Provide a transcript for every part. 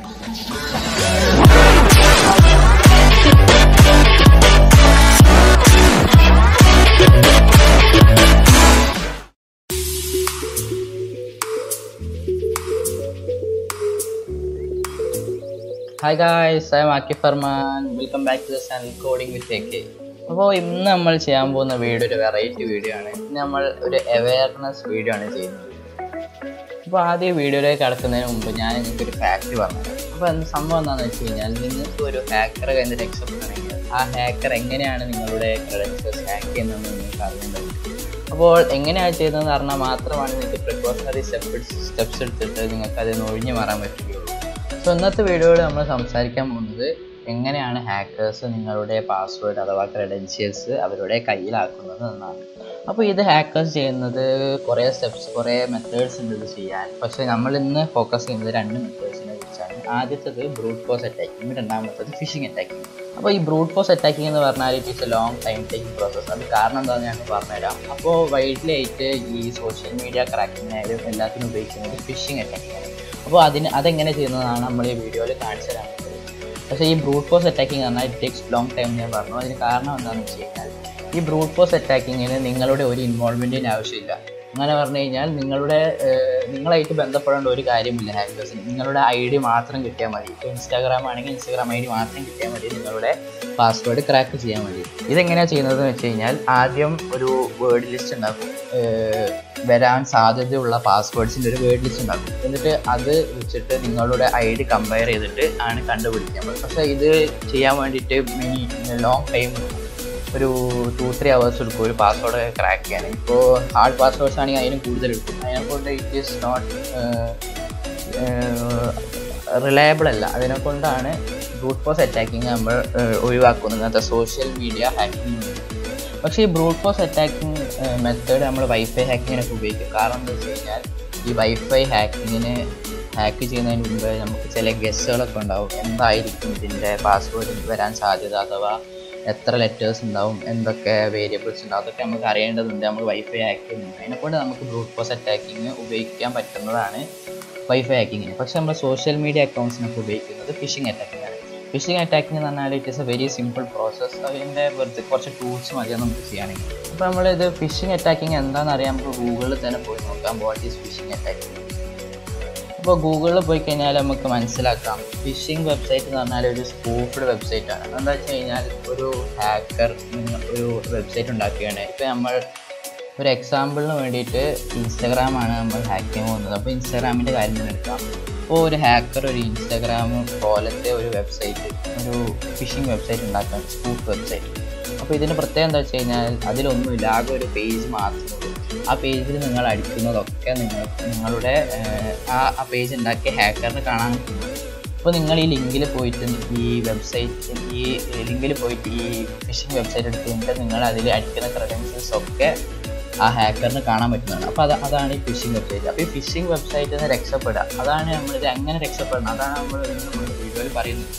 Hi guys I am ആക്കി Farman welcome back to the channel coding with A K അപ്പോൾ ഇന്ന് നമ്മൾ ചെയ്യാൻ പോകുന്ന വീഡിയോ ഒരു വെറൈറ്റി വീഡിയോ ആണ് ഇന്ന് നമ്മൾ ഒരു അവയർനെസ് വീഡിയോ ആണ് ചെയ്യുന്നത് അപ്പോൾ ആദ്യം വീഡിയോയിലേക്ക് കടക്കുന്നതിന് മുമ്പ് ഞാൻ നിങ്ങൾക്ക് ഒരു ഫാക്ട് പറഞ്ഞു അപ്പോൾ എന്ത് സംഭവം എന്താണെന്ന് വെച്ച് കഴിഞ്ഞാൽ നിങ്ങൾക്ക് ഒരു ഹാക്കറെ കയ്യിൽ രക്ഷപ്പെടണമെങ്കിൽ ആ ഹാക്കർ എങ്ങനെയാണ് നിങ്ങളുടെ ക്രെഡൻഷ്യൽസ് ഹാക്ക് ചെയ്യുന്നതെന്ന് നിങ്ങൾക്ക് അറിയാൻ പറ്റും അപ്പോൾ എങ്ങനെയാണ് ചെയ്യുന്നതെന്ന് പറഞ്ഞാൽ മാത്രമാണ് നിങ്ങൾക്ക് പ്രിക്കോഷണറി സ്റ്റെപ്പ് സ്റ്റെപ്സ് എടുത്തിട്ട് നിങ്ങൾക്ക് അതിൽ നിന്ന് ഒഴിഞ്ഞു മാറാൻ പറ്റുകയുള്ളൂ സോ ഇന്നത്തെ വീഡിയോയിൽ നമ്മൾ സംസാരിക്കാൻ പോകുന്നത് എങ്ങനെയാണ് ഹാക്കേഴ്സ് നിങ്ങളുടെ പാസ്വേഡ് അഥവാ ക്രെഡൻഷ്യൽസ് അവരുടെ കയ്യിലാക്കുന്നത് എന്നാണ് അപ്പോൾ ഇത് ഹാക്കേഴ്സ് ചെയ്യുന്നത് കുറേ സ്റ്റെപ്സ് കുറേ മെത്തേഡ്സ് ഉണ്ട് ഇത് ചെയ്യാൻ പക്ഷേ നമ്മൾ ഇന്ന് ഫോക്കസ് ചെയ്യുന്നത് രണ്ട് മെത്തേഡ്സിനെ കുറിച്ചാണ് ആദ്യത്തേത് ബ്രൂട്ട് ഫോഴ്സ് അറ്റാക്കിങ് രണ്ടാമത്തേത് ഫിഷിംഗ് അറ്റാക്കിങ് അപ്പോൾ ഈ ബ്രൂട്ട് ഫോഴ്സ് അറ്റാക്കിംഗ് എന്ന് പറഞ്ഞാൽ it is a long time taking process അത് കാരണം എന്താണെന്ന് ഞാൻ പറഞ്ഞുതരാം അപ്പോൾ വൈഡ്ലി ആയിട്ട് ഈ സോഷ്യൽ മീഡിയ ക്രാക്കിങ്ങിനായാലും എല്ലാത്തിനും ഉപയോഗിക്കുന്നത് ഫിഷിംഗ് അറ്റാക്കിംഗ് ആണ് അപ്പോൾ അതിന് അതെങ്ങനെ ചെയ്യുന്നതാണ് നമ്മൾ ഈ വീഡിയോയിൽ കാണിച്ചു തരാൻ പോകുന്നത് പക്ഷേ ഈ ബ്രൂട്ട് ഫോഴ്സ് അറ്റാക്കിംഗ് പറഞ്ഞാൽ ഇറ്റ് ടേക്സ് ലോങ് ടൈം ഞാൻ പറഞ്ഞു അതിന് കാരണം എന്താണെന്ന് വെച്ച് കഴിഞ്ഞാൽ ഈ ബ്രൂട്ട് ഫോഴ്സ് അറ്റാക്കിങ്ങിന് നിങ്ങളുടെ ഒരു ഇൻവോൾവ്മെൻറ്റിന് ആവശ്യമില്ല അങ്ങനെ പറഞ്ഞു കഴിഞ്ഞാൽ നിങ്ങളുടെ ഏഹ്, നിങ്ങളായിട്ട് ബന്ധപ്പെടേണ്ട ഒരു കാര്യമില്ല ഹാക്കേഴ്സിന് നിങ്ങളുടെ ഐ ഡി മാത്രം കിട്ടിയാൽ മതി ഇപ്പോൾ ഇൻസ്റ്റാഗ്രാം ആണെങ്കിൽ ഇൻസ്റ്റാഗ്രാം ഐ ഡി മാത്രം കിട്ടിയാൽ മതി നിങ്ങളുടെ പാസ്വേഡ് ക്രാക്ക് ചെയ്യാൻ വേണ്ടി ഇതെങ്ങനെയാണ് ചെയ്യുന്നതെന്ന് വെച്ച് കഴിഞ്ഞാൽ ആദ്യം ഒരു വേർഡ് ലിസ്റ്റ് ഉണ്ടാക്കും ഏഹ്, വരാൻ സാധ്യതയുള്ള പാസ്വേഡ്സിൻ്റെ ഒരു വേർഡ് ലിസ്റ്റ് ഉണ്ടാക്കും എന്നിട്ട് അത് വെച്ചിട്ട് നിങ്ങളുടെ ഐ ഡി കമ്പയർ ചെയ്തിട്ട് ആണ് കണ്ടുപിടിക്കാൻ പറ്റും പക്ഷേ ഇത് ചെയ്യാൻ വേണ്ടിയിട്ട് മിനി ലോങ് ടൈം എടുക്കും ഒരു ടു ത്രീ അവേഴ്സ് എടുക്കും ഒരു പാസ്വേഡ് ക്രാക്ക് ചെയ്യാൻ ഇപ്പോൾ ഹാർഡ് പാസ്വേഡ്സ് ആണെങ്കിൽ അതിനും കൂടുതൽ എടുക്കും അതിനെക്കൊണ്ട് ഇറ്റ് ഈസ് നോട്ട് റിലയബിൾ അല്ല അതിനെ കൊണ്ടാണ് ബ്രൂട്ട് ഫോഴ്സ് അറ്റാക്കിങ് നമ്മൾ ഏഹ്, ഒഴിവാക്കുന്നത് ഇങ്ങനത്തെ സോഷ്യൽ മീഡിയ ഹാക്കിംഗ് പക്ഷേ ഈ ബ്രൂട്ട് ഫോഴ്സ് അറ്റാക്കിംഗ് മെത്തേഡ് നമ്മൾ വൈഫൈ ഹാക്കിങ്ങിനൊക്കെ ഉപയോഗിക്കും കാരണം എന്താ വെച്ച് കഴിഞ്ഞാൽ ഈ വൈഫൈ ഹാക്കിങ്ങിന് ഹാക്ക് ചെയ്യുന്നതിന് മുമ്പ് നമുക്ക് ചില ഗസ്സുകളൊക്കെ ഉണ്ടാവും എന്തായിരിക്കും ഇതിൻ്റെ പാസ്വേഡ് വരാൻ സാധ്യത അഥവാ എത്ര ലെറ്റേഴ്സ് ഉണ്ടാവും എന്തൊക്കെ വേരിയബിൾസ് ഉണ്ടാവും അതൊക്കെ നമുക്ക് അറിയേണ്ടതുണ്ട് നമ്മൾ വൈഫൈ ഹാക്ക് ചെയ്യുന്നുണ്ട് അതിനെക്കൊണ്ട് നമുക്ക് ബ്രൂട്ട് ഫോഴ്സ് അറ്റാക്കിങ് ഉപയോഗിക്കാൻ പറ്റുന്നതാണ് വൈഫൈ ഹാക്കിങ്ങിന് പക്ഷേ നമ്മൾ സോഷ്യൽ മീഡിയ അക്കൗണ്ട്സിനൊക്കെ ഉപയോഗിക്കുന്നത് ഫിഷിംഗ് അറ്റാക്കിംഗ് ആണ് ഫിഷിംഗ് അറ്റാക്കിംഗ് എന്ന് പറഞ്ഞാൽ it is a very simple process അതിൻ്റെ വെറുതെ കുറച്ച് ടൂൾസ് മതി അത് നമുക്ക് ചെയ്യുകയാണെങ്കിൽ അപ്പോൾ നമ്മളിത് ഫിഷിംഗ് അറ്റാക്കിംഗ് എന്താണെന്ന് അറിയാൻ നമുക്ക് ഗൂഗിളിൽ തന്നെ പോയി നോക്കാം വാട്ട് ഈസ് ഫിഷിംഗ് അറ്റാക്കിംഗ് അപ്പോൾ ഗൂഗിളിൽ പോയി കഴിഞ്ഞാൽ നമുക്ക് മനസ്സിലാക്കാം ഫിഷിംഗ് വെബ്സൈറ്റ് എന്ന് പറഞ്ഞാൽ ഒരു സ്പൂഫ്ഡ് വെബ്സൈറ്റ് ആണ് എന്താ വെച്ച് കഴിഞ്ഞാൽ ഒരു ഹാക്കർ ഒരു വെബ്സൈറ്റ് ഉണ്ടാക്കുകയാണ് ഇപ്പോൾ നമ്മൾ ഒരു എക്സാമ്പിളിന് വേണ്ടിയിട്ട് ഇൻസ്റ്റാഗ്രാമാണ് നമ്മൾ ഹാക്ക് ചെയ്യാൻ പോകുന്നത് അപ്പോൾ ഇൻസ്റ്റാഗ്രാമിൻ്റെ കാര്യം തന്നെ എടുക്കാം അപ്പോൾ ഒരു ഹാക്കർ ഒരു ഇൻസ്റ്റാഗ്രാം പോലത്തെ ഒരു വെബ്സൈറ്റ് ഒരു ഫിഷിംഗ് വെബ്സൈറ്റ് ഉണ്ടാക്കുകയാണ് സ്പൂഫ് വെബ്സൈറ്റ് അപ്പോൾ ഇതിന് പ്രത്യേകം എന്താ വെച്ച് കഴിഞ്ഞാൽ അതിലൊന്നുമില്ല ആകെ ഒരു പേജ് മാത്രമേ ഉള്ളൂ ആ പേജിൽ നിങ്ങൾ അടിക്കുന്നതൊക്കെ നിങ്ങൾ നിങ്ങളുടെ ഏഹ്, ആ ആ പേജ് ഉണ്ടാക്കിയ ഹാക്കറിന് കാണാൻ പറ്റും അപ്പോൾ നിങ്ങൾ ഈ ലിങ്കിൽ പോയിട്ട് ഈ വെബ്സൈറ്റ് ഈ ലിങ്കിൽ പോയിട്ട് ഈ ഫിഷിംഗ് വെബ്സൈറ്റ് എടുത്തുകൊണ്ട് നിങ്ങൾ അതിൽ അടിക്കുന്ന ക്രെഡൻഷ്യൽസ് ഒക്കെ ആ ഹാക്കറിന് കാണാൻ പറ്റുന്നതാണ് അപ്പോൾ അത് അതാണ് ഈ ഫിഷിംഗ് വെബ്സൈറ്റ് അപ്പോൾ ഈ ഫിഷിംഗ് വെബ്സൈറ്റിൽ നിന്ന് രക്ഷപ്പെടുക അതാണ് നമ്മളിത് എങ്ങനെ രക്ഷപ്പെടണം അതാണ് നമ്മൾ നമ്മുടെ വീഡിയോയിൽ പറയുന്നത്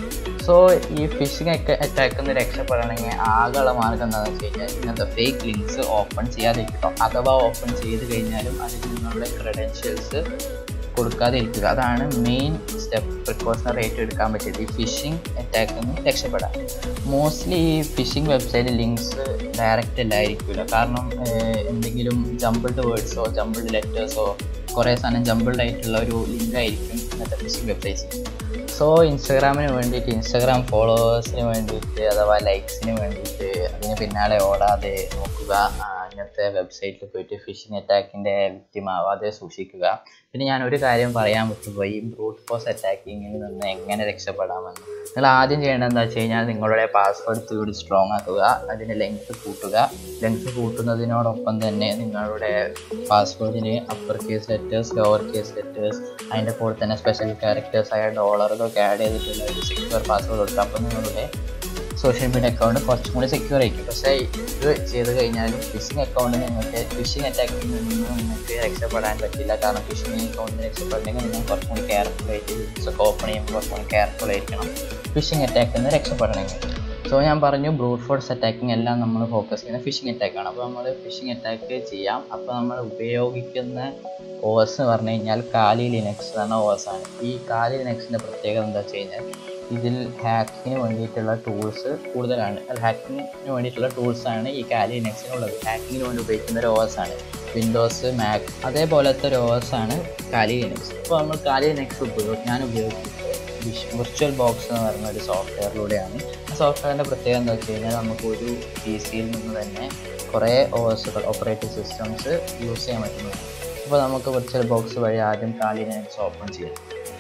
സോ ഈ ഫിഷിംഗ് ഒക്കെ അറ്റാക്കിൽ നിന്ന് രക്ഷപ്പെടണമെങ്കിൽ ആകെയുള്ള മാർഗം എന്താണെന്ന് വെച്ച് കഴിഞ്ഞാൽ ഇങ്ങനത്തെ ഫേക്ക് ലിങ്ക്സ് ഓപ്പൺ ചെയ്യാതിരിക്കുക അഥവാ ഓപ്പൺ ചെയ്ത് കഴിഞ്ഞാലും അതിൽ നിങ്ങളുടെ ക്രെഡൻഷ്യൽസ് കൊടുക്കാതിരിക്കുക അതാണ് മെയിൻ സ്റ്റെപ്പ് പ്രിക്കോഷണറി ആയിട്ട് എടുക്കാൻ പറ്റിയത് ഈ ഫിഷിംഗ് അറ്റാക്കിൽ നിന്ന് രക്ഷപ്പെടാൻ മോസ്റ്റ്ലി ഈ ഫിഷിംഗ് വെബ്സൈറ്റ് ലിങ്ക്സ് ഡയറക്റ്റ് അല്ലായിരിക്കില്ല കാരണം ഏഹ്, എന്തെങ്കിലും ജമ്പിൾഡ് വേർഡ്സോ ജമ്പിൾഡ് ലെറ്റേഴ്സോ കുറേ സാധനം ജമ്പിൾഡ് ആയിട്ടുള്ള ഒരു ലിങ്ക് ആയിരിക്കും ഇന്നത്തെ ഫിഷിംഗ് വെബ്സൈറ്റ്സ് സോ ഇൻസ്റ്റാഗ്രാമിന് വേണ്ടിയിട്ട് ഇൻസ്റ്റാഗ്രാം ഫോളോവേഴ്സിന് വേണ്ടിയിട്ട് അഥവാ ലൈക്സിന് വേണ്ടിയിട്ട് അതിന് പിന്നാലെ ഓടാതെ നോക്കുക ആ, ഇങ്ങനത്തെ വെബ്സൈറ്റിൽ പോയിട്ട് ഫിഷിംഗ് അറ്റാക്കിൻ്റെ വിക്റ്റിം ആവാതെ സൂക്ഷിക്കുക പിന്നെ ഞാൻ ഒരു കാര്യം പറയാൻ വിട്ടുപോയി ഈ ബ്രൂട്ട് ഫോഴ്സ് അറ്റാക്കിങ്ങിൽ നിന്ന് എങ്ങനെ രക്ഷപ്പെടാമെന്ന് നിങ്ങൾ ആദ്യം ചെയ്യേണ്ടത് എന്താ വെച്ച് കഴിഞ്ഞാൽ നിങ്ങളുടെ പാസ്വേഡ് കൂടി സ്ട്രോങ് ആക്കുക അതിൻ്റെ ലെങ്ത് കൂട്ടുക ലെങ്ത് കൂട്ടുന്നതിനോടൊപ്പം തന്നെ നിങ്ങളുടെ പാസ്വേഡിന് upper case letters lower case letters അതിൻ്റെ കൂടെ തന്നെ സ്പെഷ്യൽ ക്യാരക്ടേഴ്സ് ആയ ഡോളർ ഇതൊക്കെ ആഡ് ചെയ്തിട്ടുള്ള ഒരു സെക്യൂർ പാസ്വേഡ് കൊടുക്കുക അപ്പോൾ നിങ്ങളുടെ സോഷ്യൽ മീഡിയ അക്കൗണ്ട് കുറച്ചും കൂടി സെക്യൂർ ആയിരിക്കും പക്ഷേ ഇത് ചെയ്ത് കഴിഞ്ഞാലും ഫിഷിംഗ് അക്കൗണ്ട് നിങ്ങൾക്ക് ഫിഷിംഗ് അറ്റാക്കിൽ നിന്ന് നിങ്ങൾക്ക് രക്ഷപ്പെടാൻ പറ്റില്ല കാരണം ഫിഷിംഗ് അക്കൗണ്ടിന് രക്ഷപ്പെടണമെങ്കിൽ നിങ്ങൾ കുറച്ചും കൂടി കെയർഫുൾ ആയിട്ട് ലിങ്ക്സ് ഒക്കെ ഓപ്പൺ ചെയ്യുമ്പോൾ കുറച്ചും കൂടി കെയർഫുൾ ആയിരിക്കണം ഫിഷിംഗ് അറ്റാക്കിൽ നിന്ന് രക്ഷപ്പെടണമെങ്കിൽ സോ ഞാൻ പറഞ്ഞു ബ്രൂട്ട് ഫോഴ്സ് അറ്റാക്കിംഗ് എല്ലാം നമ്മൾ ഫോക്കസ് ചെയ്യുന്നത് ഫിഷിംഗ് അറ്റാക്കാണ് അപ്പോൾ നമ്മൾ ഫിഷിംഗ് അറ്റാക്ക് ചെയ്യാം അപ്പോൾ നമ്മൾ ഉപയോഗിക്കുന്ന ഓസ് എന്ന് പറഞ്ഞു കഴിഞ്ഞാൽ കാലി ലിനക്സ് എന്ന ഓസ് ആണ് ഈ കാലി ലിനക്സിൻ്റെ പ്രത്യേകത എന്താ വെച്ച് കഴിഞ്ഞാൽ ഇതിൽ ഹാക്കിങ്ങിന് വേണ്ടിയിട്ടുള്ള ടൂൾസ് കൂടുതലാണ് ഹാക്കിങ്ങിന് വേണ്ടിയിട്ടുള്ള ടൂൾസാണ് ഈ കാലി ലിനക്സിനുള്ളത് ഹാക്കിങ്ങിന് വേണ്ടി ഉപയോഗിക്കുന്ന ഒരു OS ആണ് വിൻഡോസ് മാക് അതേപോലത്തെ ഒരു OS ആണ് കാലി ലിനക്സ് അപ്പോൾ നമ്മൾ കാലി ലിനക്സ് ഉപയോഗം ഞാൻ ഉപയോഗിക്കുന്നത് വിർച്വൽ ബോക്സ് എന്ന് പറയുന്ന ഒരു സോഫ്റ്റ്വെയറിലൂടെയാണ് ആ സോഫ്റ്റ്വെയറിൻ്റെ പ്രത്യേകത എന്താ വെച്ച് കഴിഞ്ഞാൽ നമുക്ക് ഒരു പി സിയിൽ നിന്ന് തന്നെ കുറേ ഓസുകൾ ഓപ്പറേറ്റിംഗ് സിസ്റ്റംസ് യൂസ് ചെയ്യാൻ പറ്റുന്നതാണ് അപ്പോൾ നമുക്ക് വിർച്വൽ ബോക്സ് വഴി ആദ്യം കാലി ലിനക്സ് ഓപ്പൺ ചെയ്യാം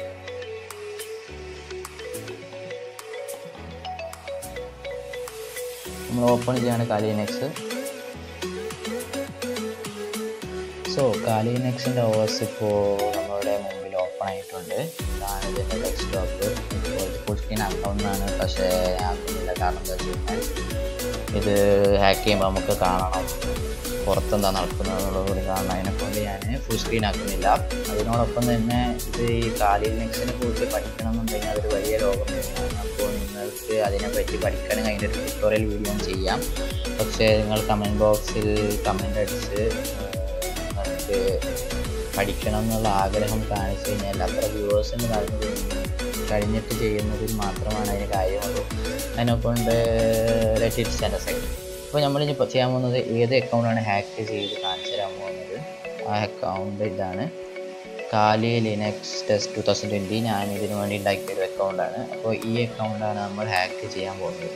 നമ്മൾ ഓപ്പൺ ചെയ്യാണ് കാലി ലിനക്സ് സോ കാലി ലിനക്സിൻ്റെ ഓസ് ഇപ്പോൾ നമ്മുടെ മുമ്പിൽ ഓപ്പൺ ആയിട്ടുണ്ട് ഇതാണ് ഇതിൻ്റെ ഡെസ്ക്ടോപ്പ് ഫുൾ സ്ക്രീൻ ആക്കാവുന്നതാണ് പക്ഷേ ആക്കുന്നില്ല കാരണം എന്താ വെച്ച് കഴിഞ്ഞാൽ ഇത് ഹാക്ക് ചെയ്യുമ്പോൾ നമുക്ക് കാണണം പുറത്തെന്താ നടക്കുന്നത് എന്നുള്ളത് കൂടി കാണണം അതിനെക്കൊണ്ട് ഞാൻ ഫുൾ സ്ക്രീൻ ആക്കുന്നില്ല അതിനോടൊപ്പം തന്നെ ഇത് ഈ കാലി ലിനക്സിനെ കുറിച്ച് പഠിക്കണമെന്നുണ്ടെങ്കിൽ അതൊരു വലിയ ലോകം തന്നെയാണ് അപ്പോൾ നിങ്ങൾക്ക് അതിനെപ്പറ്റി പഠിക്കണമെങ്കിൽ അതിൻ്റെ ഒരു ട്യൂട്ടോറിയൽ വീഡിയോ ചെയ്യാം പക്ഷേ നിങ്ങൾ കമൻറ്റ് ബോക്സിൽ കമൻ്റ് അടിച്ച് നിങ്ങൾക്ക് പഠിക്കണം എന്നുള്ള ആഗ്രഹം കാണിച്ചു കഴിഞ്ഞാൽ അത്ര വ്യൂവേഴ്സിന് കഴിഞ്ഞ് കഴിഞ്ഞിട്ട് ചെയ്യുന്നതിൽ മാത്രമാണ് അതിന് കാര്യമുള്ളൂ അതിനെക്കൊണ്ട് ലെറ്റ് ഇറ്റ് സെൻഡ് സെക്കൻഡ് അപ്പോൾ നമ്മൾ ഇനി ചെയ്യാൻ പോകുന്നത് ഏത് അക്കൗണ്ടാണ് ഹാക്ക് ചെയ്ത് കാണിച്ചു തരാൻ പോകുന്നത് ആ അക്കൗണ്ട് ഇതാണ് Kali Linux test two thousand twenty ഞാൻ ഇതിനു വേണ്ടി ഉണ്ടാക്കിയ ഒരു അക്കൗണ്ടാണ് അപ്പോൾ ഈ അക്കൗണ്ടാണ് നമ്മൾ ഹാക്ക് ചെയ്യാൻ പോകുന്നത്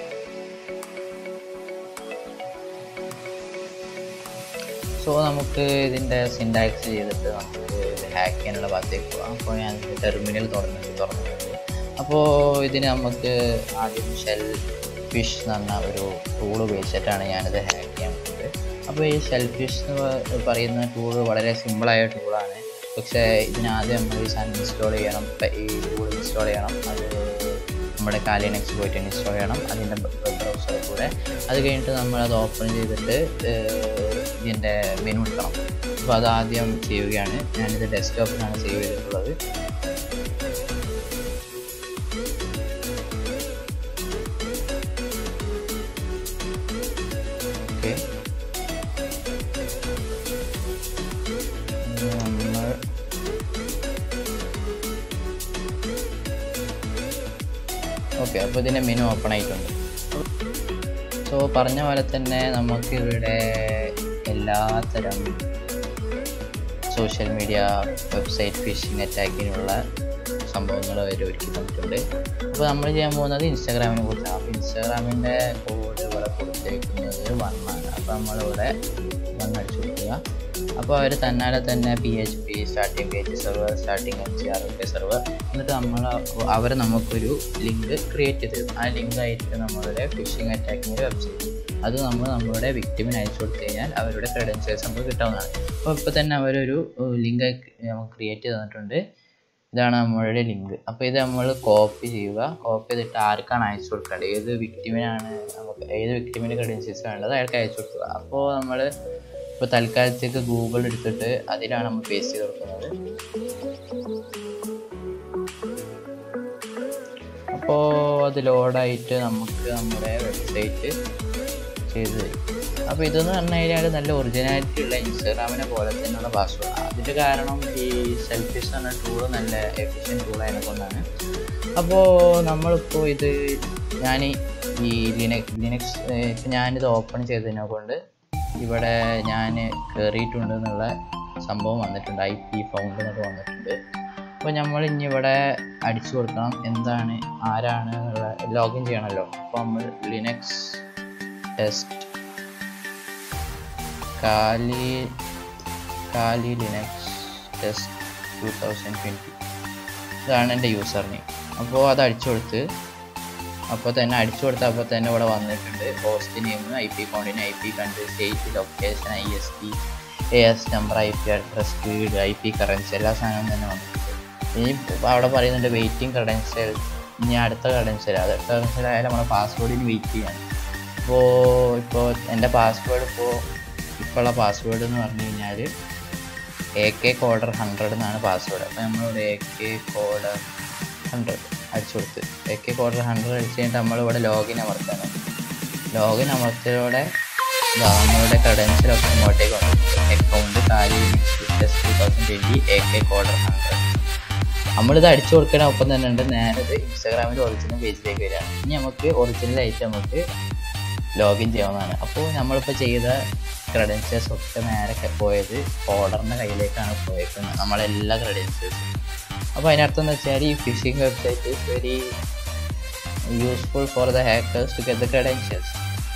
സോ നമുക്ക് ഇതിൻ്റെ സിൻടാക്സ് ചെയ്തിട്ട് നമുക്ക് ഇത് ഹാക്ക് ചെയ്യാനുള്ള ഭാഗത്തേക്ക് പോകാം അപ്പോൾ ഞാൻ ടെർമിനൽ തുറന്നിട്ട് തുറന്നിട്ടുണ്ട് അപ്പോൾ ഇതിന് നമുക്ക് ആദ്യം ഷെൽ ഫിഷ് എന്ന് പറഞ്ഞ ഒരു ടൂൾ ഉപയോഗിച്ചിട്ടാണ് ഞാനിത് ഹാക്ക് ചെയ്യാൻ പോകുന്നത് അപ്പോൾ ഈ ഷെൽ ഫിഷ് എന്ന് പറയുന്ന ടൂൾ വളരെ സിമ്പിളായ ടൂളാണ് പക്ഷേ ഇതിനാദ്യം നമ്മൾ ഈ സാധനം ഇൻസ്റ്റാൾ ചെയ്യണം ഈ ടൂൾ ഇൻസ്റ്റാൾ ചെയ്യണം അത് നമ്മുടെ കാലിനെക്സ് പോയിട്ട് ഇൻസ്റ്റാൾ ചെയ്യണം അതിൻ്റെ വെബ് ബ്രൗസറിൽ കൂടെ അത് കഴിഞ്ഞിട്ട് നമ്മൾ അത് ഓപ്പൺ ചെയ്തിട്ട് ഇതിൻ്റെ മെനു എടുക്കണം അപ്പോൾ അത് ആദ്യം ചെയ്യുകയാണ് ഞാനിത് ഡെസ്ക്ടോപ്പിലാണ് സേവ് ചെയ്തിട്ടുള്ളത് ഓക്കെ നമ്മൾ ഓക്കെ അപ്പോൾ ഇതിൻ്റെ മെനു ഓപ്പൺ ആയിട്ടുണ്ട് സോ പറഞ്ഞ പോലെ തന്നെ നമുക്ക് ഇവിടെ എല്ലാത്തരം സോഷ്യൽ മീഡിയ വെബ്സൈറ്റ് ഫിഷിംഗ് അറ്റാക്കിനുള്ള സംഭവങ്ങൾ അവർ ഒരുക്കി തന്നിട്ടുണ്ട് അപ്പോൾ നമ്മൾ ചെയ്യാൻ പോകുന്നത് ഇൻസ്റ്റാഗ്രാമിനെ കുറിച്ചാണ് അപ്പോൾ ഇൻസ്റ്റാഗ്രാമിൻ്റെ കോഡ് ഇവിടെ കൊടുത്തേക്കുന്നത് വൺ ആണ് അപ്പോൾ നമ്മളിവിടെ വൺ അടിച്ചു കൊടുക്കുക അപ്പോൾ അവർ തന്നാലെ തന്നെ P H P starting page server starting M C R ഒക്കെ സെർവർ എന്നിട്ട് നമ്മൾ അവർ നമുക്കൊരു ലിങ്ക് ക്രിയേറ്റ് ചെയ്ത് തരും ആ ലിങ്ക് ആയിരിക്കും നമ്മളുടെ ഫിഷിംഗ് അറ്റാക്കിൻ്റെ വെബ്സൈറ്റ് അത് നമ്മൾ നമ്മളുടെ വിക്ടിമിന് അയച്ചു കൊടുത്തു കഴിഞ്ഞാൽ അവരുടെ ക്രെഡൻഷ്യൽസ് നമുക്ക് കിട്ടാവുന്നതാണ് അപ്പോൾ ഇപ്പോൾ തന്നെ അവരൊരു ലിങ്ക് നമുക്ക് ക്രിയേറ്റ് ചെയ്ത് തന്നിട്ടുണ്ട് ഇതാണ് നമ്മളുടെ ലിങ്ക് അപ്പോൾ ഇത് നമ്മൾ കോപ്പി ചെയ്യുക കോപ്പി ചെയ്തിട്ട് ആർക്കാണ് അയച്ചു കൊടുക്കേണ്ടത് ഏത് വിക്ടിമിനാണ് നമുക്ക് ഏത് വിക്ടിമിൻ്റെ ക്രെഡൻഷ്യൽസ് വേണ്ടത് അയാൾക്ക് അയച്ചു കൊടുക്കുക അപ്പോൾ നമ്മൾ ഇപ്പോൾ തൽക്കാലത്തേക്ക് ഗൂഗിൾ എടുത്തിട്ട് അതിലാണ് നമ്മൾ പേസ്റ്റ് ചെയ്ത് കൊടുക്കുന്നത് അപ്പോൾ അത് ലോഡായിട്ട് നമുക്ക് നമ്മുടെ വെബ്സൈറ്റ് ചെയ്ത് തരും അപ്പോൾ ഇതെന്ന് പറഞ്ഞു കഴിഞ്ഞാൽ നല്ല ഒറിജിനാലിറ്റി ഉള്ള ഇൻസ്റ്റാഗ്രാമിനെ പോലെ തന്നെയുള്ള പാസ്വേഡ് അതിൻ്റെ കാരണം ഈ സെൽഫിഷ് എന്ന ടൂൾ നല്ല എഫിഷ്യൻ ടൂൾ അതിനെ കൊണ്ടാണ് അപ്പോൾ നമ്മളിപ്പോൾ ഇത് ഞാൻ ഈ ലിനക്സ് ലിനക്സ് ഇപ്പം ഞാനിത് ഓപ്പൺ ചെയ്തതിനെ കൊണ്ട് ഇവിടെ ഞാൻ കയറിയിട്ടുണ്ട് എന്നുള്ള സംഭവം വന്നിട്ടുണ്ട് ഐ പി ഫൗണ്ട് എന്നൊക്കെ വന്നിട്ടുണ്ട് അപ്പോൾ നമ്മൾ ഇനി ഇവിടെ അടിച്ചു കൊടുക്കണം എന്താണ് ആരാണ് എന്നുള്ള ലോഗിൻ ചെയ്യണമല്ലോ അപ്പോൾ നമ്മൾ Linux test Kali Kali Linux test two thousand twenty ഇതാണ് എൻ്റെ യൂസർ നെയിം അപ്പോൾ അത് അടിച്ചു കൊടുത്ത് അപ്പോൾ തന്നെ അടിച്ചു കൊടുത്ത അപ്പോൾ തന്നെ ഇവിടെ വന്നിട്ടുണ്ട് പോസ്റ്റ് നെയിം ഐ പി അക്കൗണ്ടിന് I P country state location I S P A S number I P address speed I P currency എല്ലാ സാധനവും തന്നെ വന്നിട്ടുണ്ട് ഇനി അവിടെ പറയുന്നുണ്ട് വെയിറ്റിംഗ് ക്രെഡൻഷ്യൽ ഇനി അടുത്ത ക്രെഡൻഷ്യൽ അടുത്ത ക്രെഡൻഷ്യൽ ആയാലും നമ്മുടെ പാസ്വേഡിന് വെയിറ്റ് ചെയ്യണം ഇപ്പോൾ ഇപ്പോൾ എൻ്റെ പാസ്വേഡ് ഇപ്പോൾ ഇപ്പോഴുള്ള പാസ്വേഡ് എന്ന് പറഞ്ഞു കഴിഞ്ഞാൽ എ കെ കോഡർ ഹൺഡ്രഡ് എന്നാണ് പാസ്വേഡ് അപ്പോൾ നമ്മളിവിടെ എ കെ കോഡർ ഹൺഡ്രഡ് അടിച്ചു കൊടുത്ത് എ കെ കോഡർ ഹൺഡ്രഡ് അടിച്ച് കഴിഞ്ഞിട്ട് നമ്മളിവിടെ ലോഗിൻ അമർത്തണം ലോഗിൻ അമർത്തിയതോടെ ഇതാ നമ്മളുടെ ക്രെഡൻഷ്യലൊക്കെ ഇങ്ങോട്ടേക്ക് വന്നിട്ടുണ്ട് account Kali test two thousand twenty A K coder hundred നമ്മളിത് അടിച്ചു കൊടുക്കണ ഒപ്പം തന്നെ ഉണ്ട് നേരെ ഇത് ഇൻസ്റ്റാഗ്രാമിൻ്റെ ഒറിജിനൽ പേജിലേക്ക് വരികയാണ് ഇനി നമുക്ക് ഒറിജിനലായിട്ട് നമുക്ക് ലോഗിൻ ചെയ്യാവുന്നതാണ് അപ്പോൾ നമ്മളിപ്പോൾ ചെയ്ത ക്രെഡൻഷ്യൽസ് ഒക്കെ നേരെ ക- പോയത് ഓർഡറിൻ്റെ കയ്യിലേക്കാണ് പോയേക്കുന്നത് നമ്മളെല്ലാ ക്രെഡൻഷ്യൽസും അപ്പോൾ അതിനർത്ഥം എന്ന് വെച്ചാൽ ഈ phishing website is very useful for the hackers to get the credentials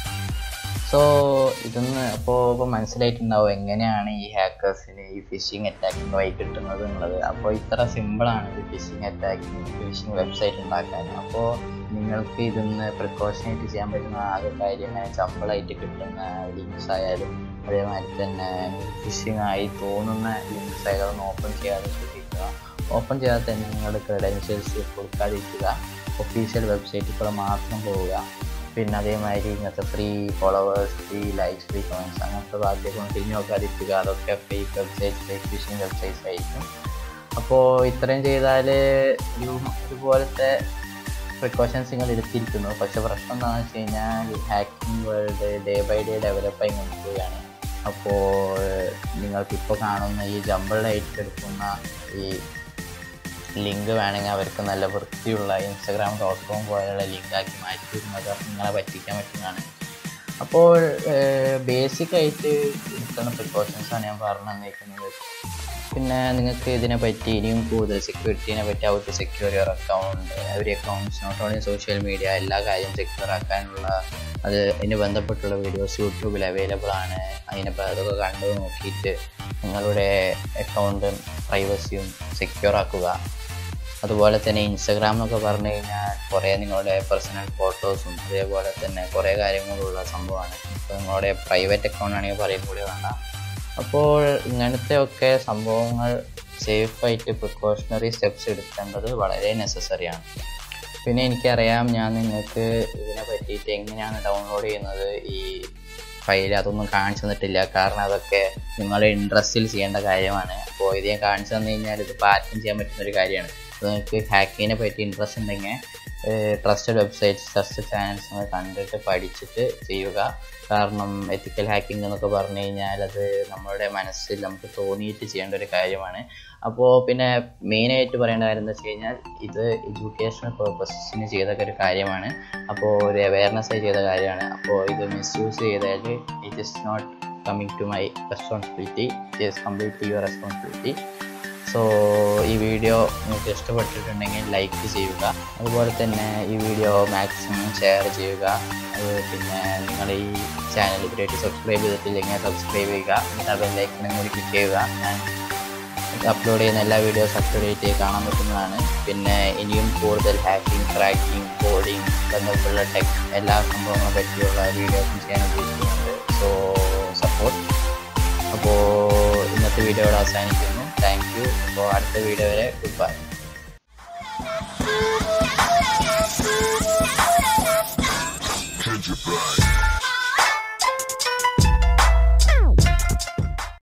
so ഇതൊന്ന് അപ്പോൾ ഇപ്പോൾ മനസ്സിലായിട്ടുണ്ടാവും എങ്ങനെയാണ് ഈ ഹാക്കേഴ്സിന് ഈ ഫിഷിംഗ് അറ്റാക്കിംഗ് വഴി കിട്ടുന്നത് എന്നുള്ളത് അപ്പോൾ ഇത്ര സിമ്പിളാണ് ഈ ഫിഷിംഗ് അറ്റാക്കിംഗ് ഫിഷിംഗ് വെബ്സൈറ്റ് ഉണ്ടാക്കാൻ അപ്പോൾ നിങ്ങൾക്ക് ഇതൊന്ന് പ്രിക്കോഷനായിട്ട് ചെയ്യാൻ പറ്റുന്ന ആകെ കാര്യം ചമ്പളായിട്ട് കിട്ടുന്ന ലിങ്ക്സ് ആയാലും അതേമാതിരി തന്നെ ഫിഷിംഗ് ആയി തോന്നുന്ന ലിങ്ക്സ് ആയാലും ഓപ്പൺ ചെയ്യാതെ ശ്രദ്ധിക്കുക ഓപ്പൺ ചെയ്യാതെ തന്നെ നിങ്ങളുടെ ക്രെഡൻഷ്യൽസ് കൊടുക്കാതിരിക്കുക ഒഫീഷ്യൽ വെബ്സൈറ്റിൽ കൂടെ മാത്രം പോവുക പിന്നെ അതേമാതിരി ഇങ്ങനത്തെ free followers free likes free comments അങ്ങനത്തെ ഭാഗ്യമൊക്കെ തിരിഞ്ഞു നോക്കാതിരിക്കുക അതൊക്കെ fake website fake phishing websites ആയിരിക്കും അപ്പോൾ ഇത്രയും ചെയ്താൽ ഒരു ഇതുപോലത്തെ പ്രിക്കോഷൻസ് നിങ്ങൾ എടുത്തിരിക്കുന്നു പക്ഷെ പ്രശ്നം എന്താണെന്ന് വെച്ച് കഴിഞ്ഞാൽ hacking world day by day ഡെവലപ്പായി കൊണ്ടുപോവുകയാണ് അപ്പോൾ നിങ്ങൾക്കിപ്പോൾ കാണുന്ന ഈ ജമ്പിളായിട്ട് എടുക്കുന്ന ഈ ലിങ്ക് വേണമെങ്കിൽ അവർക്ക് നല്ല വൃത്തിയുള്ള ഇൻസ്റ്റഗ്രാം ഡോട്ട് കോം പോലെയുള്ള ലിങ്കാക്കി മാറ്റി തരുന്നത് നിങ്ങളെ പറ്റിക്കാൻ പറ്റുന്നതാണ് അപ്പോൾ ബേസിക്കായിട്ട് എടുക്കുന്ന പ്രിക്കോഷൻസാണ് ഞാൻ പറഞ്ഞു തന്നിരിക്കുന്നത് പിന്നെ നിങ്ങൾക്ക് ഇതിനെ പറ്റി ഇനിയും കൂടുതൽ സെക്യൂരിറ്റിനെ പറ്റി ഔട്ട് സെക്യൂർ യുവർ അക്കൗണ്ട് ഒരു accounts not only social media എല്ലാ കാര്യം സെക്യൂർ ആക്കാനുള്ള അത് അതിന് ബന്ധപ്പെട്ടുള്ള വീഡിയോസ് യൂട്യൂബിൽ അവൈലബിൾ ആണ് അതിനിപ്പോൾ അതൊക്കെ കണ്ടു നോക്കിയിട്ട് നിങ്ങളുടെ അക്കൗണ്ടും പ്രൈവസിയും സെക്യൂർ ആക്കുക അതുപോലെ തന്നെ ഇൻസ്റ്റഗ്രാം എന്നൊക്കെ പറഞ്ഞു കഴിഞ്ഞാൽ കുറേ നിങ്ങളുടെ പേഴ്സണൽ ഫോട്ടോസും അതേപോലെ തന്നെ കുറേ കാര്യങ്ങളുള്ള സംഭവമാണ് ഇപ്പോൾ നിങ്ങളുടെ പ്രൈവറ്റ് അക്കൗണ്ട് ആണെങ്കിൽ പറയും കൂടി വേണ്ട അപ്പോൾ ഇങ്ങനത്തെ ഒക്കെ സംഭവങ്ങൾ സേഫായിട്ട് പ്രിക്കോഷണറി സ്റ്റെപ്സ് എടുക്കേണ്ടത് വളരെ നെസസറിയാണ് പിന്നെ എനിക്കറിയാം ഞാൻ നിങ്ങൾക്ക് ഇതിനെ പറ്റിയിട്ട് എങ്ങനെയാണ് ഡൗൺലോഡ് ചെയ്യുന്നത് ഈ ഫയൽ അതൊന്നും കാണിച്ചു തന്നിട്ടില്ല കാരണം അതൊക്കെ നിങ്ങളുടെ ഇൻട്രസ്റ്റിൽ ചെയ്യേണ്ട കാര്യമാണ് അപ്പോൾ ഇത് ഞാൻ കാണിച്ചു തന്നു കഴിഞ്ഞാൽ ഇത് ആർക്കും ചെയ്യാൻ പറ്റുന്ന ഒരു കാര്യമാണ് അപ്പോൾ നിങ്ങൾക്ക് ഹാക്കിങ്ങിനെ പറ്റി ഇൻട്രസ്റ്റ് ഉണ്ടെങ്കിൽ ട്രസ്റ്റഡ് വെബ്സൈറ്റ്സ് ട്രസ്റ്റഡ് ചാനൽസ് കണ്ടിട്ട് പഠിച്ചിട്ട് ചെയ്യുക കാരണം എത്തിക്കൽ ഹാക്കിംഗ് എന്നൊക്കെ പറഞ്ഞു കഴിഞ്ഞാൽ അത് നമ്മുടെ മനസ്സിൽ നമുക്ക് തോന്നിയിട്ട് ചെയ്യേണ്ട ഒരു കാര്യമാണ് അപ്പോൾ പിന്നെ മെയിനായിട്ട് പറയേണ്ട കാര്യം എന്താ വെച്ച് കഴിഞ്ഞാൽ ഇത് എഡ്യൂക്കേഷണൽ പേർപ്പസിന് ചെയ്ത ഒരു കാര്യമാണ് അപ്പോൾ ഒരു അവയർനെസ് ആയി ചെയ്ത കാര്യമാണ് അപ്പോൾ ഇത് മിസ്യൂസ് ചെയ്താൽ it is not coming to my responsibility it is complete your responsibility so ഈ വീഡിയോ നിങ്ങൾക്ക് ഇഷ്ടപ്പെട്ടിട്ടുണ്ടെങ്കിൽ ലൈക്ക് ചെയ്യുക അതുപോലെ തന്നെ ഈ വീഡിയോ മാക്സിമം ഷെയർ ചെയ്യുക അത് പിന്നെ നിങ്ങൾ ഈ ചാനൽ ഇതുവരെയായിട്ട് സബ്സ്ക്രൈബ് ചെയ്തിട്ടില്ലെങ്കിൽ സബ്സ്ക്രൈബ് ചെയ്യുക എന്നിട്ട് ആ ബെല്ലൈക്കണും കൂടി ക്ലിക്ക് ചെയ്യുക ഞാൻ അപ്ലോഡ് ചെയ്യുന്ന എല്ലാ വീഡിയോസ് അപ്ലോഡ് കാണാൻ പറ്റുന്നതാണ് പിന്നെ ഇനിയും കൂടുതൽ ഹാക്കിംഗ് ട്രാക്കിംഗ് കോഡിംഗ് ബന്ധപ്പെട്ടുള്ള ടെക് എല്ലാ സംഭവങ്ങളെ പറ്റിയുള്ള വീഡിയോസും ചെയ്യാൻ ഉദ്ദേശിക്കുന്നുണ്ട് സോ സപ്പോർട്ട് അപ്പോൾ ഇന്നത്തെ വീഡിയോ ഇവിടെ അവസാനിക്കുന്നു താങ്ക് യു അപ്പോൾ അടുത്ത വീഡിയോ വരെ good bye Catch your fly.